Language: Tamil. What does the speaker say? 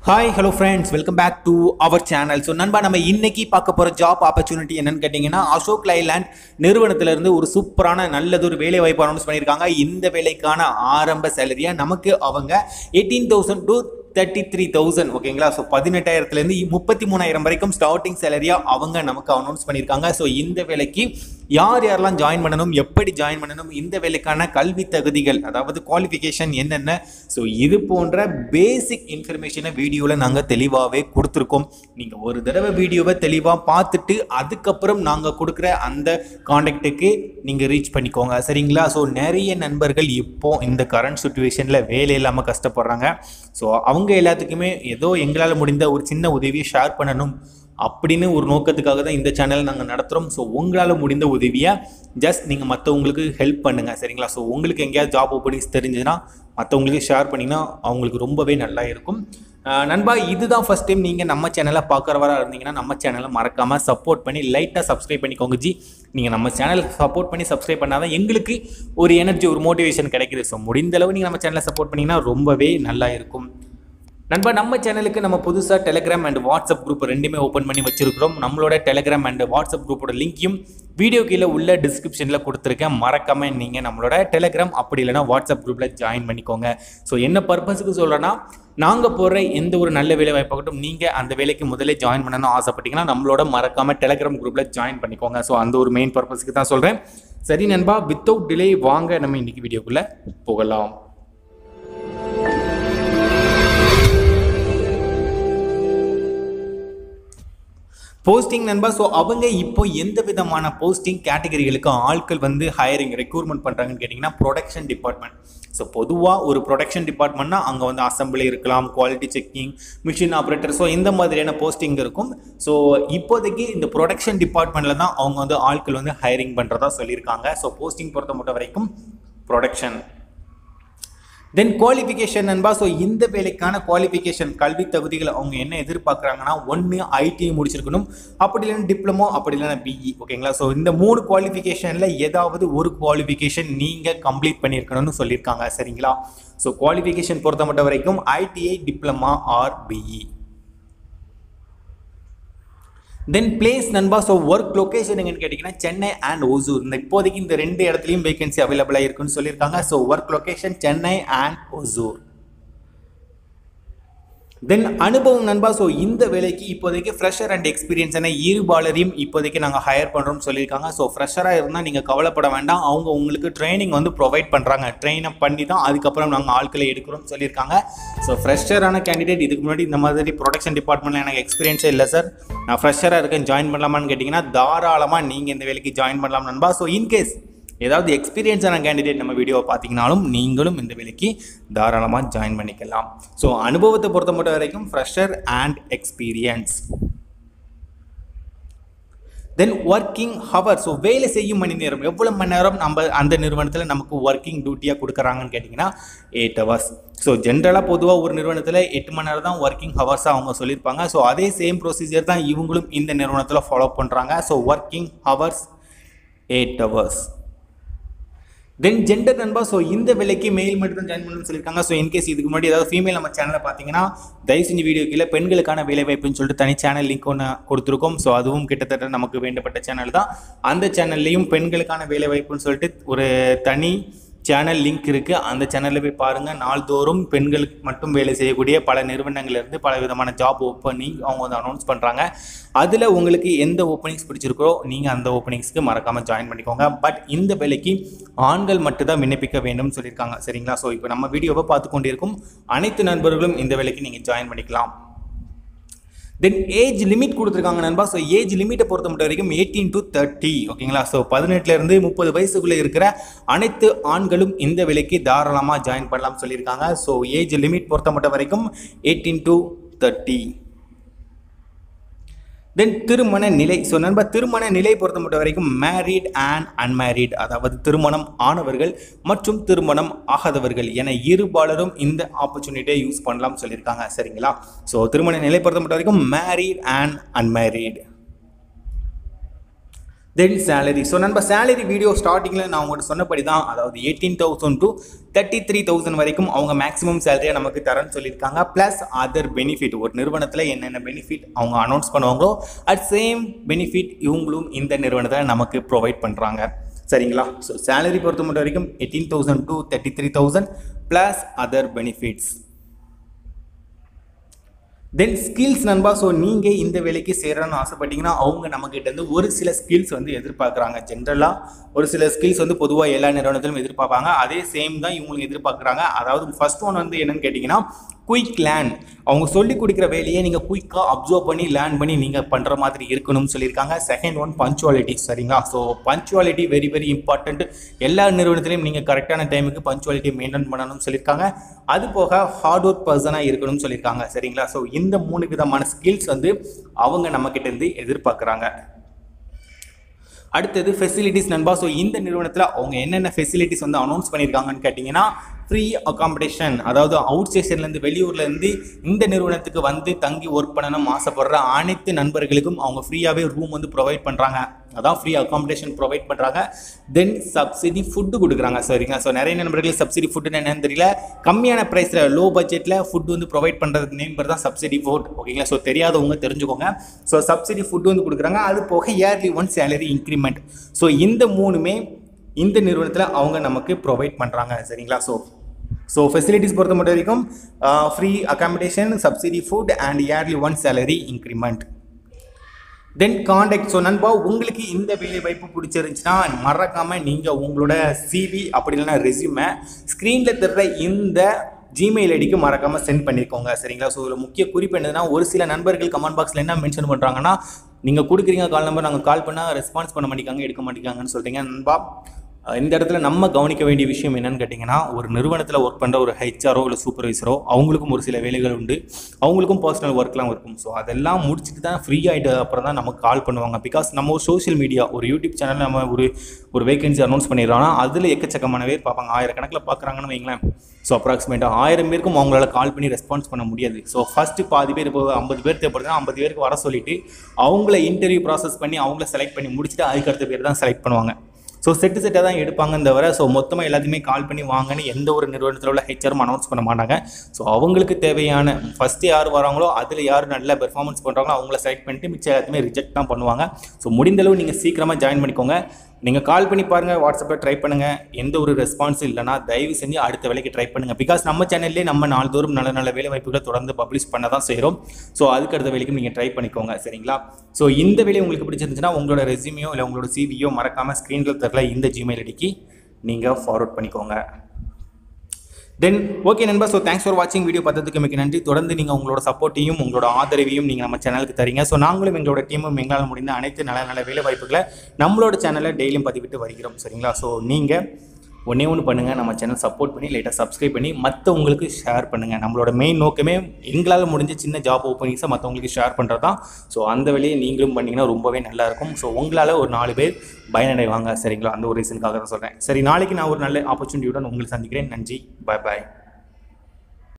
hi hello friends welcome back to our channel so நண்பா நம்ம இன்னைக்கு பார்க்க போகிற ஜாப் ஆப்பர்ச்சுனிட்டி என்னன்னு கேட்டிங்கன்னா அசோக் லைலாண்ட் நிறுவனத்திலிருந்து ஒரு சூப்பரான நல்லதொரு வேலை வாய்ப்பு அனௌன்ஸ் பண்ணியிருக்காங்க இந்த வேலைக்கான ஆரம்ப சேலரியாக நமக்கு அவங்க eighteen thousand to thirty three thousand ஓகேங்களா ஸோ பதினெட்டாயிரத்துலேருந்து முப்பத்தி மூணாயிரம் வரைக்கும் ஸ்டார்டிங் சேலரியாக அவங்க நமக்கு அனௌன்ஸ் பண்ணியிருக்காங்க ஸோ இந்த வேலைக்கு யார் யாரெல்லாம் ஜாயின் பண்ணணும் எப்படி ஜாயின் பண்ணணும் இந்த வேலைக்கான கல்வி தகுதிகள் அதாவது குவாலிஃபிகேஷன் என்னென்ன ஸோ இது போன்ற பேசிக் இன்ஃபர்மேஷனை வீடியோவில் நாங்கள் தெளிவாகவே கொடுத்துருக்கோம் நீங்கள் ஒரு தடவை வீடியோவை தெளிவாக பார்த்துட்டு அதுக்கப்புறம் நாங்கள் கொடுக்குற அந்த காண்டாக்டுக்கு நீங்கள் ரீச் பண்ணிக்கோங்க சரிங்களா ஸோ நிறைய நண்பர்கள் இப்போ இந்த கரண்ட் சுச்சுவேஷனில் வேலை இல்லாமல் கஷ்டப்படுறாங்க ஸோ அவங்க எல்லாத்துக்குமே ஏதோ எங்களால் முடிந்த ஒரு சின்ன உதவியை ஷேர் பண்ணணும் அப்படின்னு ஒரு நோக்கத்துக்காக தான் இந்த சேனல் நாங்கள் நடத்துகிறோம் ஸோ உங்களால் முடிந்த உதவியை ஜஸ்ட் நீங்கள் மற்றவங்களுக்கு ஹெல்ப் பண்ணுங்கள் சரிங்களா ஸோ உங்களுக்கு எங்கேயாவது ஜாப் ஓப்பனிங்ஸ் தெரிஞ்சதுன்னா மற்றவங்களுக்கு ஷேர் பண்ணிங்கன்னா அவங்களுக்கு ரொம்பவே நல்லா இருக்கும் அஹ் நண்பா இதுதான் ஃபஸ்ட் டைம் நீங்கள் நம்ம சேனலை பார்க்குறவரா இருந்தீங்கன்னா நம்ம சேனலை மறக்காமல் சப்போர்ட் பண்ணி லைட்டாக சப்ஸ்கிரைப் பண்ணிக்கோங்க ஜி நீங்கள் நம்ம சேனலுக்கு சப்போர்ட் பண்ணி சப்ஸ்கிரைப் பண்ணாதான் எங்களுக்கு ஒரு எனர்ஜி ஒரு மோட்டிவேஷன் கிடைக்குது ஸோ முடிந்த அளவு நீங்கள் நம்ம சேனலை சப்போர்ட் பண்ணிங்கன்னா ரொம்பவே நல்லா இருக்கும் நண்பா நம்ம சேனலுக்கு நம்ம புதுசாக டெலிகிராம் அண்ட் வாட்ஸ்அப் குரூப் ரெண்டுமே ஓப்பன் பண்ணி வச்சிருக்கிறோம் நம்மளோட டெலிகிராம் அண்ட் வாட்ஸ்அப் குரூப்போட லிங்க்கையும் வீடியோ கீழே உள்ள டிஸ்கிரிப்ஷனில் கொடுத்துருக்கேன் மறக்காம நீங்கள் நம்மளோட டெலிகிராம் அப்படி இல்லைனா வாட்ஸ்அப் குரூப்பில் ஜாயின் பண்ணிக்கோங்க ஸோ என்ன பர்பஸுக்கு சொல்கிறேன்னா நாங்கள் போடுற எந்த ஒரு நல்ல வேலை வாய்ப்பாகட்டும் நீங்கள் அந்த வேலைக்கு முதல்ல ஜாயின் பண்ணணும்னு ஆசைப்பட்டீங்கன்னா நம்மளோட மறக்காம டெலிகிராம் குரூப்பில் ஜாயின் பண்ணிக்கோங்க ஸோ அந்த ஒரு மெயின் பர்பஸுக்கு தான் சொல்கிறேன் சரி நண்பா வித்தவுட் டிலே வாங்க நம்ம இன்னைக்கு வீடியோக்குள்ளே போகலாம் போஸ்டிங் நண்பா ஸோ அவங்க இப்போ எந்த விதமான போஸ்டிங் கேட்டகரிகளுக்கு ஆட்கள் வந்து ஹையரிங் ரெக்ரூட்மெண்ட் பண்ணுறாங்கன்னு கேட்டிங்கன்னா ப்ரொடக்ஷன் டிபார்ட்மெண்ட் ஸோ பொதுவாக ஒரு ப்ரொடக்ஷன் டிபார்ட்மெண்ட்னா அங்கே வந்து அசம்பிளி இருக்கலாம் quality checking machine operator so இந்த மாதிரியான போஸ்டிங் இருக்கும் ஸோ இப்போதைக்கு இந்த ப்ரொடக்ஷன் டிபார்ட்மெண்ட்டில் தான் அவங்க வந்து ஆட்கள் வந்து ஹையரிங் பண்ணுறதா சொல்லியிருக்காங்க ஸோ போஸ்டிங் பொறுத்த மட்டும் வரைக்கும் ப்ரொடக்ஷன் தென் குவாலிஃபிகேஷன் நண்பா ஸோ இந்த வேலைக்கான குவாலிஃபிகேஷன் கல்வி தகுதிகள் அவங்க என்ன எதிர்பார்க்குறாங்கன்னா ஒன்று ஐடிஐ முடிச்சிருக்கணும் அப்படி இல்லைன்னா டிப்ளமோ அப்படி இல்லைன்னா பிஇ ஓகேங்களா ஸோ இந்த மூணு குவாலிஃபிகேஷனில் ஏதாவது ஒரு குவாலிஃபிகேஷன் நீங்கள் கம்ப்ளீட் பண்ணியிருக்கணும்னு சொல்லியிருக்காங்க சரிங்களா ஸோ குவாலிஃபிகேஷன் பொறுத்த மட்டும் வரைக்கும் ITI diploma or BE then place நண்பா ஸோ ஒர்க் லொக்கேஷன் எங்கன்னு கேட்டிங்கன்னா சென்னை அண்ட் ஓசூர் இந்த இப்போதைக்கு இந்த ரெண்டு இடத்துலையும் வேகன்சி அவைலபிளாக இருக்குன்னு சொல்லியிருக்காங்க so work location Chennai and Hosur then அனுபவம் நண்பா ஸோ இந்த வேலைக்கு இப்போதைக்கு ஃப்ரெஷர் அண்ட் எக்ஸ்பீரியன்ஸான இருபாலரையும் இப்போதைக்கு நாங்கள் ஹையர் பண்ணுறோம்னு சொல்லியிருக்காங்க ஸோ ஃப்ரெஷராக இருந்தால் நீங்கள் கவலைப்பட வேண்டாம் அவங்க உங்களுக்கு ட்ரைனிங் வந்து ப்ரொவைட் பண்ணுறாங்க ட்ரெயின் அப் பண்ணி தான் அதுக்கப்புறம் நாங்கள் ஆட்களை எடுக்கிறோம்னு சொல்லியிருக்காங்க ஸோ ஃப்ரெஷரான கேண்டிடேட் இதுக்கு முன்னாடி இந்த மாதிரி ப்ரொடக்ஷன் டிபார்ட்மெண்ட்டில் எனக்கு எக்ஸ்பீரியன்ஸே இல்லை சார் நான் ஃப்ரெஷராக இருக்கேன் ஜாயின் பண்ணலாமான்னு கேட்டிங்கன்னா தாராளமாக நீங்கள் இந்த வேலைக்கு ஜாயின் பண்ணலாம் நண்பா ஸோ இன்கேஸ் ஏதாவது எக்ஸ்பீரியன்ஸான கேண்டிடேட் நம்ம வீடியோவை பார்த்தீங்கனாலும் நீங்களும் இந்த வேலைக்கு தாராளமாக ஜாயின் பண்ணிக்கலாம் ஸோ அனுபவத்தை பொறுத்த மட்டும் வரைக்கும் fresher and experience then working hour so வேலை செய்யும் மணி நேரம் எவ்வளோ மணி நேரம் நம்ம அந்த நிறுவனத்தில் நமக்கு ஒர்க்கிங் டியூட்டியாக கொடுக்குறாங்கன்னு கேட்டிங்கன்னா எயிட் ஹவர்ஸ் ஸோ ஜென்ரலாக பொதுவாக ஒரு நிறுவனத்தில் எட்டு மணி நேரம் தான் ஒர்க்கிங் ஹவர்ஸாக அவங்க சொல்லியிருப்பாங்க ஸோ அதே சேம் ப்ரொசீஜர் தான் இவங்களும் இந்த நிறுவனத்தில் ஃபாலோ பண்ணுறாங்க so working hours eight hours then gender நண்பா ஸோ இந்த விலைக்கு மெயில் மட்டும் தான் ஜாயின் பண்ணணும்னு சொல்லியிருக்காங்க ஸோ இன்கேஸ் இதுக்கு முன்னாடி ஏதாவது ஃபீமேல் நம்ம சேனலில் பார்த்தீங்கன்னா தயவு செஞ்சு வீடியோ கீழே பெண்களுக்கான வேலை வாய்ப்புன்னு சொல்லிட்டு தனி சேனல் லிங்க் ஒன்று கொடுத்துருக்கோம் ஸோ அதுவும் கிட்டத்தட்ட நமக்கு வேண்டப்பட்ட சேனல் தான் அந்த சேனல்லையும் பெண்களுக்கான வேலை வாய்ப்புன்னு சொல்லிட்டு ஒரு தனி சேனல் லிங்க் இருக்குது அந்த சேனலில் போய் பாருங்கள் நாள்தோறும் பெண்களுக்கு மட்டும் வேலை செய்யக்கூடிய பல நிறுவனங்கள்லேருந்து பல விதமான ஜாப் ஓப்பனிங் அவங்க வந்து அனௌன்ஸ் பண்ணுறாங்க அதில் உங்களுக்கு எந்த ஓப்பனிங்ஸ் பிடிச்சிருக்கோ நீங்கள் அந்த ஓப்பனிங்ஸ்க்கு மறக்காமல் ஜாயின் பண்ணிக்கோங்க பட் இந்த வேலைக்கு ஆண்கள் மட்டும்தான் விண்ணப்பிக்க வேண்டும் சொல்லியிருக்காங்க சரிங்களா ஸோ இப்போ நம்ம வீடியோவை பார்த்து கொண்டிருக்கும் அனைத்து நண்பர்களும் இந்த வேலைக்கு நீங்கள் ஜாயின் பண்ணிக்கலாம் தென் ஏஜ் லிமிட் கொடுத்துருக்காங்க நண்பா ஸோ ஏஜ் லிமிட்டை பொறுத்த மட்டும் வரைக்கும் எயிட்டீன் டு தேர்ட்டி ஓகேங்களா ஸோ பதினெட்டுலேருந்து முப்பது வயசுக்குள்ளே இருக்கிற அனைத்து ஆண்களும் இந்த விலைக்கு தாராளமாக ஜாயின் பண்ணலாம் சொல்லியிருக்காங்க ஸோ ஏஜ் லிமிட் பொறுத்த மட்டும் வரைக்கும் எயிட்டீன் டு தேர்ட்டி தென் திருமண நிலை ஸோ நண்பா திருமண நிலை பொறுத்த மட்டும் வரைக்கும் மேரீட் அண்ட் அன்மேரீட் அதாவது திருமணம் ஆனவர்கள் மற்றும் திருமணம் ஆகாதவர்கள் என இருபாலரும் இந்த ஆப்பர்ச்சுனிட்டியை யூஸ் பண்ணலாம் சொல்லியிருக்காங்க சரிங்களா ஸோ திருமண நிலை பொறுத்த மட்டும் வரைக்கும் married and unmarried then salary so நம்ம சேலரி வீடியோ ஸ்டார்டிங்கில் நான் உங்கள்கிட்ட சொன்னபடி தான் அதாவது eighteen thousand to thirty three thousand வரைக்கும் அவங்க மேக்ஸிமம் சேலரியை நமக்கு தரேன்னு சொல்லியிருக்காங்க ப்ளஸ் அதர் பெனிஃபிட் ஒரு நிறுவனத்தில் என்னென்ன பெனிஃபிட் அவங்க அனௌன்ஸ் பண்ணுவாங்களோ அட் சேம் பெனிஃபிட் இவங்களும் இந்த நிறுவனத்தில் நமக்கு ப்ரொவைட் பண்ணுறாங்க சரிங்களா ஸோ சேலரி பொறுத்த மட்டும் வரைக்கும் eighteen thousand to thirty three thousand plus other benefits then skills நண்பா ஸோ நீங்கள் இந்த வேலைக்கு சேரணும்னு ஆசைப்பட்டீங்கன்னா அவங்க நம்மக்கிட்ட இருந்து ஒரு சில ஸ்கில்ஸ் வந்து எதிர்பார்க்குறாங்க ஜென்ரலாக ஒரு சில ஸ்கில்ஸ் வந்து பொதுவாக எல்லா நிறுவனத்திலும் எதிர்பார்ப்பாங்க அதே சேம் தான் இவங்களுக்கு எதிர்பார்க்குறாங்க அதாவது ஃபர்ஸ்ட் ஒன் வந்து என்னன்னு கேட்டிங்கன்னா குயிக் லேர்ன் அவங்க சொல்லி கொடுக்குற வேலையை நீங்கள் குயிக்காக அப்சர்வ் பண்ணி லேர்ன் பண்ணி நீங்கள் பண்ணுற மாதிரி இருக்கணும்னு சொல்லியிருக்காங்க செகண்ட் ஒன் பஞ்சுவாலிட்டி சரிங்களா so punctuality very very important எல்லா நிறுவனத்திலையும் நீங்கள் கரெக்டான டைமுக்கு பஞ்சுவாலிட்டி மெயின்டைன் பண்ணணும்னு சொல்லியிருக்காங்க அது போக ஹார்ட் ஒர்க் பர்சனாக இருக்கணும்னு சொல்லியிருக்காங்க சரிங்களா ஸோ இந்த மூணு விதமான ஸ்கில்ஸ் வந்து அவங்க நம்மக்கிட்ட இருந்து எதிர்பார்க்குறாங்க அடுத்தது ஃபெசிலிட்டிஸ் நண்பா ஸோ இந்த நிறுவனத்தில் அவங்க என்னென்ன ஃபெசிலிட்டிஸ் வந்து அனௌன்ஸ் பண்ணியிருக்காங்கன்னு கேட்டிங்கன்னா ஃப்ரீ அகாமடேஷன் அதாவது அவுட் ஸ்டேஷன்லேருந்து வெளியூர்லேருந்து இந்த நிறுவனத்துக்கு வந்து தங்கி ஒர்க் பண்ணணும் ஆசைப்படுற அனைத்து நண்பர்களுக்கும் அவங்க ஃப்ரீயாகவே ரூம் வந்து ப்ரொவைட் பண்ணுறாங்க அதான் ஃப்ரீ அகாமடேஷன் ப்ரொவைட் பண்ணுறாங்க தென் சப்சிடி ஃபுட்டு கொடுக்குறாங்க சரிங்க ஸோ நிறைய நண்பர்கள் சப்சிடி ஃபுட்டுன்னு என்னன்னு தெரியல கம்மியான ப்ரைஸில் லோ பட்ஜெட்டில் ஃபுட் வந்து ப்ரொவைட் பண்ணுறதுக்கு நேம் பேர் தான் சப்சிடி ஃபுட் ஓகேங்களா ஸோ தெரியாதவங்க தெரிஞ்சுக்கோங்க ஸோ சப்சிடி ஃபுட் வந்து கொடுக்குறாங்க அது போக yearly one salary increment so இந்த மூணுமே இந்த நிறுவனத்தில் அவங்க நமக்கு ப்ரொவைட் பண்ணுறாங்க சரிங்களா ஸோ ஸோ ஃபெசிலிட்டிஸ் பொறுத்த மட்டும் வரைக்கும் free accommodation subsidy food and yearly one salary increment then contact so நண்பா உங்களுக்கு இந்த வேலை வாய்ப்பு பிடிச்சிருந்துச்சுன்னா மறக்காமல் நீங்கள் உங்களோட சிவி அப்படி இல்லைன்னா ரெஸ்யூமை ஸ்க்ரீனில் தர்ற இந்த ஜிமெயில் ஐடிக்கு மறக்காமல் சென்ட் பண்ணியிருக்கோங்க சரிங்களா ஸோ இதில் முக்கிய குறிப்பு என்னதுன்னா ஒரு சில நண்பர்கள் கமெண்ட் பாக்ஸில் என்ன மென்ஷன் பண்ணுறாங்கன்னா நீங்கள் கொடுக்குறீங்க கால் நம்பர் நாங்கள் கால் பண்ணால் ரெஸ்பான்ஸ் பண்ண மாட்டேங்காங்க எடுக்க மாட்டேங்காங்கன்னு சொல்கிறீங்க நண்பா இந்த இடத்துல நம்ம கவனிக்க வேண்டிய விஷயம் என்னன்னு கேட்டிங்கன்னா ஒரு நிறுவனத்தில் ஒர்க் பண்ணுற ஒரு ஹெச்ஆரோ இல்லை சூப்பர்வைசரோ அவங்களுக்கும் ஒரு சில வேலைகள் உண்டு அவங்களுக்கும் பர்சனல் ஒர்க்லாம் இருக்கும் ஸோ அதெல்லாம் முடிச்சுட்டு தான் ஃப்ரீ ஆகிட்டு அப்புறம் தான் நமக்கு கால் பண்ணுவாங்க பிகாஸ் நம்ம ஒரு சோஷியல் மீடியா ஒரு யூடியூப் சேனல் நம்ம ஒரு ஒரு வேகன்சி அனௌன்ஸ் பண்ணிடுறோம்னா அதில் எக்கச்சக்கமான பேர் பார்ப்பாங்க ஆயிரக்கணக்கில் பார்க்குறாங்கன்னு வைங்களேன் ஸோ அப்ராக்சிமேட்டாக ஆயிரம் பேருக்கும் அவங்களால கால் பண்ணி ரெஸ்பான்ஸ் பண்ண முடியாது ஸோ ஃபஸ்ட்டு பாதி பேர் இப்போ ஐம்பது பேர் தேவைப்படுதுன்னா ஐம்பது பேருக்கு வர சொல்லிட்டு அவங்கள இன்டர்வியூ ப்ராசஸ் பண்ணி அவங்கள செலக்ட் பண்ணி முடிச்சுட்டு அதுக்கு அடுத்த பேர் தான் செலக்ட் பண்ணுவாங்க ஸோ செட்டு செட்டாக தான் எடுப்பாங்க தவிர ஸோ மொத்தமாக எல்லாத்தையுமே கால் பண்ணி வாங்கன்னு எந்த ஒரு நிறுவனத்தில் உள்ள ஹெச்ஆரும் அனௌன்ஸ் பண்ண மாட்டாங்க ஸோ அவங்களுக்கு தேவையான ஃபஸ்ட்டு யார் வராங்களோ அதில் யார் நல்ல பெர்ஃபார்மன்ஸ் பண்ணுறாங்களோ அவங்கள செலக்ட் பண்ணிட்டு மிச்சம் எல்லாத்தையுமே ரிஜெக்ட் தான் பண்ணுவாங்க ஸோ முடிந்தளவு நீங்கள் சீக்கிரமாக ஜாயின் பண்ணிக்கோங்க நீங்கள் கால் பண்ணி பாருங்கள் வாட்ஸ்அப்பில் ட்ரை பண்ணுங்கள் எந்த ஒரு ரெஸ்பான்ஸும் இல்லைனா தயவு செஞ்சு அடுத்த வேலைக்கு ட்ரை பண்ணுங்கள் பிகாஸ் நம்ம சேனல்லே நம்ம நாள்தோறும் நல்ல நல்ல வேலை வாய்ப்புகளை தொடர்ந்து பப்ளிஷ் பண்ண தான் செய்கிறோம் ஸோ அதுக்கு அடுத்த வேலைக்கு நீங்கள் ட்ரை பண்ணிக்கோங்க சரிங்களா ஸோ இந்த வேலை உங்களுக்கு பிடிச்சிருந்துச்சுன்னா உங்களோட ரெஸ்யூமையோ இல்லை உங்களோட சிவியோ மறக்காமல் ஸ்க்ரீனில் தரல இந்த ஜிமெயில் ஐடிக்கு நீங்கள் ஃபார்வர்ட் பண்ணிக்கோங்க தென் ஓகே நண்பா ஸோ தேங்க்ஸ் ஃபார் வாட்சிங் வீடியோ பார்த்ததுக்கு மிக நன்றி தொடர்ந்து நீங்கள் உங்களோட சப்போர்ட்டையும் உங்களோட ஆதரவையும் நீங்கள் நம்ம சேனலுக்கு தரீங்க ஸோ நாங்களும் எங்களோட டீமும் எங்களால் முடிந்த அனைத்து நல்ல நல்ல வேலை வாய்ப்புகளை நம்மளோட சேனலில் டெய்லியும் பதிவிட்டு வருகிறோம் சரிங்களா ஸோ நீங்கள் ஒன்றே ஒன்று பண்ணுங்கள் நம்ம சேனல் சப்போர்ட் பண்ணி லைட்டாக சப்ஸ்கிரைப் பண்ணி மற்றவங்களுக்கு ஷேர் பண்ணுங்கள் நம்மளோட மெயின் நோக்கமே எங்களால் முடிஞ்ச சின்ன ஜாப் ஓப்பனிங்ஸை மற்றவங்களுக்கு ஷேர் பண்ணுறது தான் ஸோ அந்த வேலையை நீங்களும் பண்ணிங்கன்னா ரொம்பவே நல்லாயிருக்கும் ஸோ உங்களால் ஒரு நாலு பேர் பயனடைவாங்க சரிங்களா அந்த ஒரு ரீசனுக்காக தான் சொல்கிறேன் சரி நாளைக்கு நான் ஒரு நல்ல ஆப்பர்ச்சுனிட்டியுடன் உங்களை சந்திக்கிறேன் நன்றி பாய் பாய்